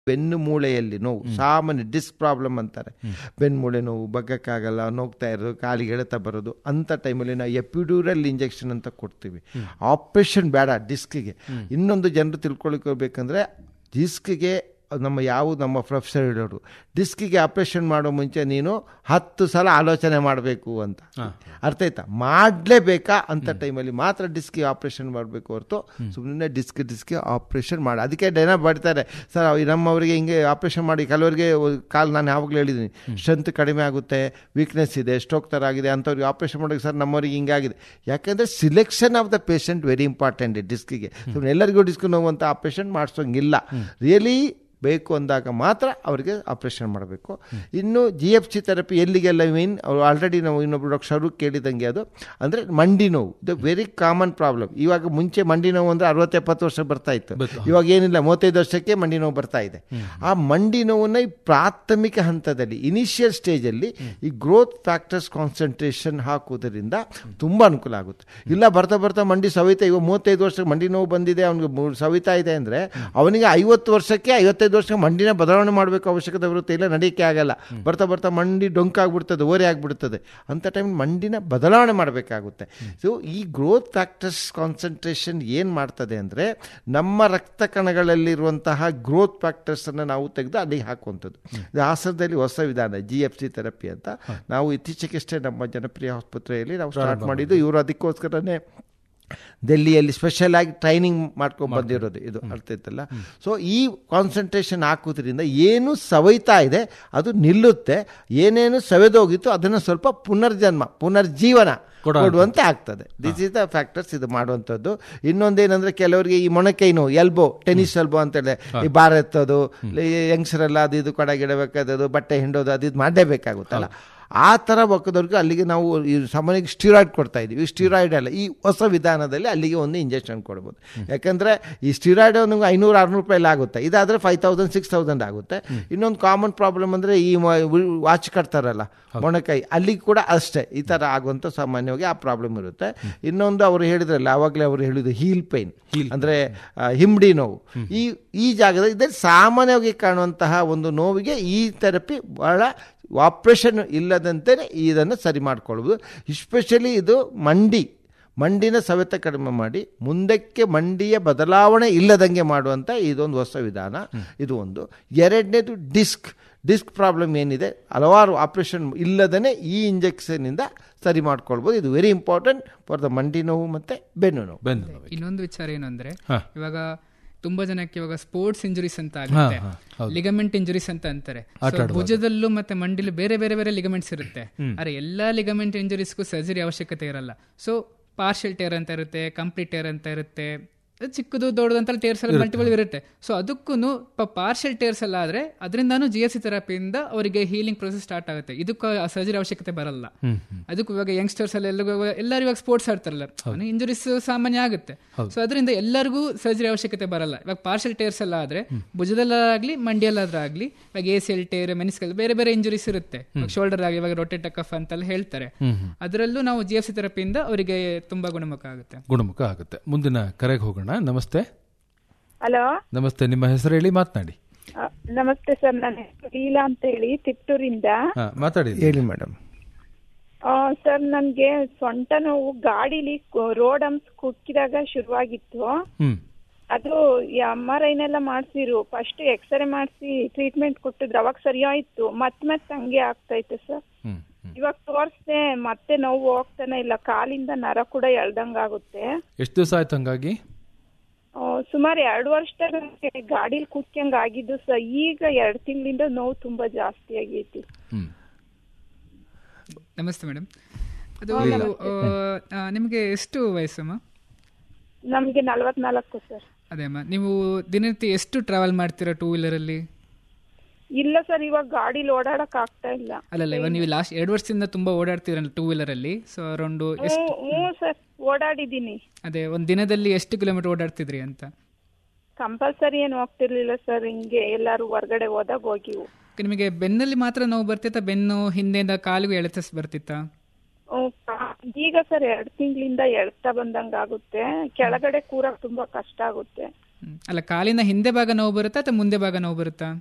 ಬೆನ್ನು ಮೂಳೆಯಲ್ಲಿ ನೋವು ಸಾಮಾನ್ಯ ಡಿಸ್ಕ್ ಪ್ರಾಬ್ಲಮ್ ಅಂತಾರೆ ಬೆನ್ನು ಮೂಳೆ ನೋವು ಬಗ್ಗಕ್ಕಾಗಲ್ಲ ನೋಗ್ತಾ ಇರೋದು ಕಾಲಿಗೆ ಎಳೆತ ಬರೋದು ಅಂಥ ಟೈಮಲ್ಲಿ ನಾವು ಎಪಿಡ್ಯೂರಲ್ ಇಂಜೆಕ್ಷನ್ ಅಂತ ಕೊಡ್ತೀವಿ ಆಪ್ರೇಷನ್ ಬೇಡ ಡಿಸ್ಕಿಗೆ ಇನ್ನೊಂದು ಜನರು ತಿಳ್ಕೊಳ್ಕೋಬೇಕಂದ್ರೆ ಡಿಸ್ಕ್ಗೆ ನಮ್ಮ ಯಾವ ನಮ್ಮ ಪ್ರೊಫೆಸರ್ ಹೇಳೋರು ಡಿಸ್ಕಿಗೆ ಆಪ್ರೇಷನ್ ಮಾಡೋ ಮುಂಚೆ ನೀನು ಹತ್ತು ಸಲ ಆಲೋಚನೆ ಮಾಡಬೇಕು ಅಂತ ಅರ್ಥ ಆಯ್ತಾ ಮಾಡಲೇಬೇಕಾ ಅಂತ ಟೈಮಲ್ಲಿ ಮಾತ್ರ ಡಿಸ್ಕಿಗೆ ಆಪ್ರೇಷನ್ ಮಾಡಬೇಕು ಹೊರತು ಸುಮ್ಮನೆ ಡಿಸ್ಕ್ ಡಿಸ್ಗೆ ಆಪ್ರೇಷನ್ ಮಾಡಿ ಅದಕ್ಕೆ ಜನ ಬರ್ತಾರೆ ಸರ್ ನಮ್ಮವರಿಗೆ ಹಿಂಗೆ ಆಪ್ರೇಷನ್ ಮಾಡಿ ಕೆಲವರಿಗೆ ಕಾಲು ನಾನು ಯಾವಾಗಲೂ ಹೇಳಿದ್ದೀನಿ ಸ್ಟ್ರೆಂತ್ ಕಡಿಮೆ ಆಗುತ್ತೆ ವೀಕ್ನೆಸ್ ಇದೆ ಸ್ಟ್ರೋಕ್ ಥರ ಆಗಿದೆ ಅಂಥವ್ರಿಗೆ ಆಪ್ರೇಷನ್ ಮಾಡೋಕ್ಕೆ ಸರ್ ನಮ್ಮವ್ರಿಗೆ ಹಿಂಗಾಗಿದೆ ಯಾಕಂದರೆ selection of the patient very important ಡಿಸ್ಕಿಗೆ ಸುಮ್ಮನೆ ಎಲ್ಲರಿಗೂ ಡಿಸ್ಕ್ ನೋವಂಥ ಆಪ್ರೇಷನ್ ಮಾಡಿಸೋಂಗಿಲ್ಲ ರಿಯಲಿ ಬೇಕು ಅಂದಾಗ ಮಾತ್ರ ಅವರಿಗೆ ಆಪ್ರೇಷನ್ ಮಾಡಬೇಕು ಇನ್ನು ಜಿ ಎಫ್ ಸಿ ಥೆರಪಿ ಎಲ್ಲಿಗೆಲ್ಲ ಮೀನ್ ಅವರು ಆಲ್ರೆಡಿ ನಾವು ಇನ್ನೊಬ್ರು ಡಾಕ್ಟರ್ ಶರುಕ್ ಕೇಳಿದಂಗೆ ಅದು ಅಂದರೆ ಮಂಡಿ ನೋವು ಇದು ವೆರಿ ಕಾಮನ್ ಪ್ರಾಬ್ಲಮ್ ಇವಾಗ ಮುಂಚೆ ಮಂಡಿ ನೋವು ಅಂದರೆ ಅರವತ್ತು ಎಪ್ಪತ್ತು ವರ್ಷ ಬರ್ತಾ ಇತ್ತು ಇವಾಗ ಏನಿಲ್ಲ ಮೂವತ್ತೈದು ವರ್ಷಕ್ಕೆ ಮಂಡಿ ನೋವು ಬರ್ತಾ ಇದೆ ಆ ಮಂಡಿ ನೋವನ್ನು ಈ ಪ್ರಾಥಮಿಕ ಹಂತದಲ್ಲಿ ಇನಿಷಿಯಲ್ ಸ್ಟೇಜಲ್ಲಿ ಈ ಗ್ರೋತ್ ಫ್ಯಾಕ್ಟರ್ಸ್ ಕಾನ್ಸಂಟ್ರೇಷನ್ ಹಾಕುವುದರಿಂದ ತುಂಬ ಅನುಕೂಲ ಆಗುತ್ತೆ ಇಲ್ಲ ಬರ್ತಾ ಬರ್ತಾ ಮಂಡಿ ಸವಿತಾ ಇವಾಗ ಮೂವತ್ತೈದು ವರ್ಷಕ್ಕೆ ಮಂಡಿ ನೋವು ಬಂದಿದೆ ಅವನಿಗೆ ಸವಿತಾ ಇದೆ ಅಂದರೆ ಅವನಿಗೆ ಐವತ್ತು ವರ್ಷಕ್ಕೆ ಐವತ್ತೈದು ವರ್ಷಕ್ಕೆ ಮಂಡಿನ ಬದಲಾವಣೆ ಮಾಡಬೇಕು ಅವಶ್ಯಕತೆ ಬರುತ್ತೆ ಇಲ್ಲ ನಡೆಯಕ್ಕೆ ಆಗಲ್ಲ ಬರ್ತಾ ಬರ್ತಾ ಮಂಡಿ ಡೊಂಕಾಗ್ಬಿಡ್ತದೆ ಓರೆ ಆಗಿಬಿಡ್ತದೆ ಅಂಥ ಟೈಮ್ ಮಂಡಿನ ಬದಲಾವಣೆ ಮಾಡಬೇಕಾಗುತ್ತೆ ಸೊ ಈ ಗ್ರೋತ್ ಫ್ಯಾಕ್ಟರ್ಸ್ ಕಾನ್ಸಂಟ್ರೇಷನ್ ಏನು ಮಾಡ್ತದೆ ಅಂದರೆ ನಮ್ಮ ರಕ್ತ ಕಣಗಳಲ್ಲಿರುವಂತಹ ಗ್ರೋತ್ ಫ್ಯಾಕ್ಟರ್ಸನ್ನು ನಾವು ತೆಗೆದು ಅಲ್ಲಿಗೆ ಹಾಕುವಂಥದ್ದು ಇದು ಹಾಸನದಲ್ಲಿ ಹೊಸ ವಿಧಾನ ಜಿ ಎಫ್ ಸಿ ಥೆರಪಿ ಅಂತ ನಾವು ಇತ್ತೀಚೆಗಷ್ಟೇ ನಮ್ಮ ಜನಪ್ರಿಯ ಆಸ್ಪತ್ರೆಯಲ್ಲಿ ನಾವು ಸ್ಟಾರ್ಟ್ ಮಾಡಿದ್ದು ಇವರು ಅದಕ್ಕೋಸ್ಕರನೇ ಡೆಲ್ಲಿಯಲ್ಲಿ ಸ್ಪೆಷಲ್ ಆಗಿ ಟ್ರೈನಿಂಗ್ ಮಾಡ್ಕೊಂಡು ಬಂದಿರೋದು ಇದು ಅರ್ಥ ಇತ್ತಲ್ಲ ಸೊ ಈ ಕಾನ್ಸಂಟ್ರೇಷನ್ ಹಾಕೋದ್ರಿಂದ ಏನು ಸವೈತಾ ಇದೆ ಅದು ನಿಲ್ಲುತ್ತೆ ಏನೇನು ಸವೆದೋಗಿತ್ತು ಅದನ್ನು ಸ್ವಲ್ಪ ಪುನರ್ಜನ್ಮ ಪುನರ್ಜೀವನ ಕೊಡುವಂತೆ ಆಗ್ತದೆ ದಿಸ್ ಇಸ್ ದ ಫ್ಯಾಕ್ಟರ್ಸ್ ಇದು ಮಾಡುವಂಥದ್ದು ಇನ್ನೊಂದೇನಂದ್ರೆ ಕೆಲವರಿಗೆ ಈ ಮೊಣಕೈ ನೋವು ಎಲ್ಬೋ ಟೆನಿಸ್ ಎಲ್ಬೋ ಅಂತೇಳಿ ಈ ಬಾರ್ ಎತ್ತೋದು ಯಂಗ್ಸರೆಲ್ಲ ಅದು ಇದು ಕೊಡಗಿಡಬೇಕಾದದು ಬಟ್ಟೆ ಹಿಂಡೋದು ಅದು ಇದು ಮಾಡಲೇಬೇಕಾಗುತ್ತಲ್ಲ ಆ ಥರ ಒಕ್ಕದವ್ರಿಗೆ ಅಲ್ಲಿಗೆ ನಾವು ಈ ಸಾಮಾನ್ಯವಾಗಿ ಸ್ಟಿರಾಯ್ಡ್ ಕೊಡ್ತಾ ಇದ್ದೀವಿ ಸ್ಟಿರಾಯ್ಡ್ ಅಲ್ಲ ಈ ಹೊಸ ವಿಧಾನದಲ್ಲಿ ಅಲ್ಲಿಗೆ ಒಂದು ಇಂಜೆಕ್ಷನ್ ಕೊಡ್ಬೋದು ಯಾಕಂದರೆ ಈ ಸ್ಟಿರಾಯ್ಡ್ ನಿಮ್ಗೆ ಐನೂರು ಆರುನೂರು ರೂಪಾಯಿ ಆಗುತ್ತೆ ಇದಾದರೆ ಫೈವ್ ತೌಸಂಡ್ ಸಿಕ್ಸ್ ತೌಸಂಡ್ ಆಗುತ್ತೆ ಇನ್ನೊಂದು ಕಾಮನ್ ಪ್ರಾಬ್ಲಮ್ ಅಂದರೆ ಈ ವಾಚ್ ಕಟ್ತಾರಲ್ಲ ಮೊಣಕೈ ಅಲ್ಲಿಗೆ ಕೂಡ ಅಷ್ಟೇ ಈ ಥರ ಆಗುವಂಥ ಸಾಮಾನ್ಯವಾಗಿ ಆ ಪ್ರಾಬ್ಲಮ್ ಇರುತ್ತೆ ಇನ್ನೊಂದು ಅವರು ಹೇಳಿದ್ರಲ್ಲ ಆವಾಗಲೇ ಅವರು ಹೇಳಿದ್ದು ಹೀಲ್ ಪೈನ್ ಅಂದರೆ ಹಿಂಬಡಿ ನೋವು ಈ ಈ ಜಾಗದಲ್ಲಿ ಇದರಲ್ಲಿ ಸಾಮಾನ್ಯವಾಗಿ ಕಾಣುವಂತಹ ಒಂದು ನೋವಿಗೆ ಈ ಥೆರಪಿ ಬಹಳ ಆಪ್ರೇಷನ್ ಇಲ್ಲದಂತೆ ಇದನ್ನು ಸರಿ ಮಾಡ್ಕೊಳ್ಬೋದು ಎಸ್ಪೆಷಲಿ ಇದು ಮಂಡಿ ಮಂಡಿನ ಸವೆತ ಕಡಿಮೆ ಮಾಡಿ ಮುಂದಕ್ಕೆ ಮಂಡಿಯ ಬದಲಾವಣೆ ಇಲ್ಲದಂಗೆ ಮಾಡುವಂಥ ಇದೊಂದು ಹೊಸ ವಿಧಾನ ಇದು ಒಂದು ಎರಡನೇದು ಡಿಸ್ಕ್ ಡಿಸ್ಕ್ ಪ್ರಾಬ್ಲಮ್ ಏನಿದೆ ಹಲವಾರು ಆಪ್ರೇಷನ್ ಇಲ್ಲದೇ ಈ ಇಂಜೆಕ್ಷನಿಂದ ಸರಿ ಮಾಡ್ಕೊಳ್ಬೋದು ಇದು ವೆರಿ ಇಂಪಾರ್ಟೆಂಟ್ ಫಾರ್ ದ ಮಂಡಿ ನೋವು ಮತ್ತು ಬೆನ್ನು ನೋವು ಬೆನ್ನು ನೋವು. ಇನ್ನೊಂದು ವಿಚಾರ ಏನು ಅಂದ್ರೆ ಹಾ. ಇವಾಗ ತುಂಬಾ ಜನಕ್ಕೆ ಇವಾಗ ಸ್ಪೋರ್ಟ್ಸ್ ಇಂಜುರೀಸ್ ಅಂತ ಆಗುತ್ತೆ ಹಾ, ಹೌದು. ಲಿಗಮೆಂಟ್ ಇಂಜುರೀಸ್ ಅಂತ ಅಂತಾರೆ ಆಟ So, ಆಡುವಾಗ. ಭುಜದಲ್ಲೂ ಮತ್ತೆ ಮಂಡಿಲು ಬೇರೆ ಬೇರೆ ಬೇರೆ ಲಿಗಮೆಂಟ್ಸ್ ಇರುತ್ತೆ ಅರೆ ಎಲ್ಲಾ ಲಿಗಮೆಂಟ್ ಇಂಜುರೀಸ್ಗೂ ಸರ್ಜರಿ ಅವಶ್ಯಕತೆ ಇರಲ್ಲ ಸೊ ಪಾರ್ಷಿಯಲ್ ಟೇರ್ ಅಂತ ಇರುತ್ತೆ ಕಂಪ್ಲೀಟ್ ಟೇರ್ ಅಂತ ಇರುತ್ತೆ ಅದು ಚಿಕ್ಕದು ದೊಡ್ಡದಂತ ಟೇರ್ಸ್ ಎಲ್ಲ ಮಲ್ಟಿಪಲ್ ಇರುತ್ತೆ ಸೊ ಅದಕ್ಕೂ ಪಾರ್ಷಿಯಲ್ ಟೇರ್ಸ್ ಎಲ್ಲ ಆದ್ರೆ ಅದರಿಂದಾನು ಜಿ ಎಸ್ ಸಿ ಥೆರಪಿಯಿಂದ ಅವರಿಗೆ ಹೀಲಿಂಗ್ ಪ್ರೊಸೆಸ್ ಸ್ಟಾರ್ಟ್ ಆಗುತ್ತೆ ಇದಕ್ಕೂ ಸರ್ಜರಿ ಅವಶ್ಯಕತೆ ಬರಲ್ಲ ಅದಕ್ಕೂ ಇವಾಗ ಯಂಗ್ಸ್ಟರ್ಸ್ ಎಲ್ಲ ಎಲ್ಲರಿಗೂ ಎಲ್ಲರೂ ಇವಾಗ ಸ್ಪೋರ್ಟ್ಸ್ ಆಡ್ತಾರಲ್ಲ ಇಂಜುರೀಸ್ ಸಾಮಾನ್ಯ ಆಗುತ್ತೆ ಸೊ ಅದರಿಂದ ಎಲ್ಲರಿಗೂ ಸರ್ಜರಿ ಅವಶ್ಯಕತೆ ಬರಲ್ಲ ಇವಾಗ ಪಾರ್ಷಲ್ ಟೇರ್ಸ್ ಎಲ್ಲ ಆದ್ರೆ ಭುಜದಲ್ಲಾಗ್ಲಿ ಮಂಡಿಯಲ್ಲಾದ್ರಾಗ್ಲಿ ಇವಾಗ A C L tear meniscal ಬೇರೆ ಬೇರೆ ಇಂಜುರೀಸ್ ಇರುತ್ತೆ ಶೋಲ್ಡರ್ ಆಗಿ ಇವಾಗ ರೊಟೇಟ್ ಕಫ್ ಅಂತೆಲ್ಲ ಹೇಳ್ತಾರೆ ಅದರಲ್ಲೂ ನಾವು ಜಿ ಎಫ್ ಸಿ ಥೆರಪಿಯಿಂದ ಅವರಿಗೆ ತುಂಬಾ ಗುಣಮುಖ ಆಗುತ್ತೆ ಗುಣಮುಖ ಆಗುತ್ತೆ ಮುಂದಿನ ಕರೆಗೆ ಹೋಗೋಣ ನಮಸ್ತೆ ಹಲೋ ನಮಸ್ತೆ ನಿಮ್ಮ ಹೆಸರು ಹೇಳಿ ಮಾತನಾಡಿ ಅ, ನಮಸ್ತೆ ಸರ್ ನನ್ನ ಹೆಸರು ಲೀಲಾ ಅಂತ ಹೇಳಿ ತಿಪ್ಟೂರಿಂದ ಹಾ ಮಾತಾಡಿ ಹೇಳಿ ಮೇಡಮ್ ಆ, ಸರ್ ನನ್ಗೆ ಸೊಂಟ ನೋವು ಗಾಡಿಲಿ ರೋಡ್ ಹಂಪ್ಸ್ ಕುಕ್ಕಿದಾಗ ಶುರುವಾಗಿತ್ತು ಹ್ಮ್ ಅದು ಎಮ್ ಆರ್ ಐನೆಲ್ಲ ಮಾಡಿಸಿರು ಫಸ್ಟ್ ಎಕ್ಸ್ರೇ ಮಾಡಿಸಿ ಟ್ರೀಟ್ಮೆಂಟ್ ಕೊಟ್ಟಿದ್ರು ಅವಾಗ ಸರಿ ಆಯ್ತು ಮತ್ ಮತ್ತೆ ಹಂಗೆ ಆಗ್ತೈತೆ ಸರ್ ಹ್ಮ್ ಹ್ಮ್. ಇವಾಗ ತೋರಿಸ್ದೆ ಮತ್ತೆ ನೋವು ಹೋಗ್ತಾನೆ ಇಲ್ಲ ಕಾಲಿಂದ ನರ ಕೂಡ ಎಳ್ದಂಗ್ ಆಗುತ್ತೆ ಎಷ್ಟು ದಿವಸ ಆಯ್ತು ಹಂಗಾಗಿ ಸುಮಾರು ಎರಡು ವರ್ಷದಾಗ ಗಾಡಿಲಿ ಕುಕ್ಕಂಗ್ ಆಗಿದ್ದು ಸರ್ ಈಗ ಎರಡು ತಿಂಗಳಿಂದ ನೋವು ತುಂಬಾ ಜಾಸ್ತಿ ಆಗೈತಿ ಹ್ಮ್ ನಮಸ್ತೆ ಮೇಡಮ್ ಅದು ಆ, ನಿಮಗೆ ಎಷ್ಟು ವಯಸ್ಸಮ್ಮ ನಮ್ಗೆ ನಲ್ವತ್ನಾಲ್ಕು ಸರ್ ಅದೇ ಅಮ್ಮ ನೀವು ದಿನನಿತ್ಯ ಎಷ್ಟು ಟ್ರಾವೆಲ್ ಮಾಡ್ತೀರಾ ಟೂ ವೀಲರಲ್ಲಿ ಇಲ್ಲ ಸರ್ ಇವಾಗ ಗಾಡಿಲಿ ಓಡಾಡಕ್ ಆಗ್ತಾ ಇಲ್ಲ ಅಲ್ಲಲ್ಲ ಇವಾಗ ನೀವು ಲಾಸ್ಟ್ ಎರಡು ವರ್ಷದಿಂದ ತುಂಬಾ ಓಡಾಡ್ತೀರಲ್ಲ ಟೂ ವೀಲರಲ್ಲಿ ಸೊ ಅರೌಂಡ್ ಎಷ್ಟು ಹ್ಞೂ ಹ್ಞೂ ಸರ್ ಓಡಾಡಿದ್ದೀನಿ ಅದೇ ಒಂದು ದಿನದಲ್ಲಿ ಎಷ್ಟು ಕಿಲೋಮೀಟರ್ ಓಡಾಡ್ತಿದ್ರಿ ಅಂತ ಕಂಪಲ್ಸರಿ ಏನು ಹೋಗ್ತಿರ್ಲಿಲ್ಲ ಸರ್ ಹಿಂಗೆ ಎಲ್ಲಾರು ಹೊರಗಡೆ ಹೋದಾಗ ಹೋಗಿವು Okay, ನಿಮಗೆ ಬೆನ್ನಲ್ಲಿ ಮಾತ್ರ ನೋವು ಬರ್ತಿತ್ತಾ ಬೆನ್ನು ಹಿಂದೆಯಿಂದ ಕಾಲಿಗೂ ಎಳೆತಸ್ ಬರ್ತಿತ್ತಾ ಹ್ಮ್, ಕಾ- ಈಗ ಸರ್ ಎರಡು ತಿಂಗಳಿಂದ ಎಳ್ತಾ ಬಂದಂಗ ಆಗುತ್ತೆ ಕೆಳಗಡೆ ಕೂರಕ್ ತುಂಬಾ ಕಷ್ಟ ಆಗುತ್ತೆ ಹ್ಮ್. ಅಲ್ಲ ಕಾಲಿನ ಹಿಂದೆ ಭಾಗ ನೋವು ಬರುತ್ತಾ ಅಥವಾ ಮುಂದೆ ಭಾಗ ನೋವು ಬರುತ್ತಾ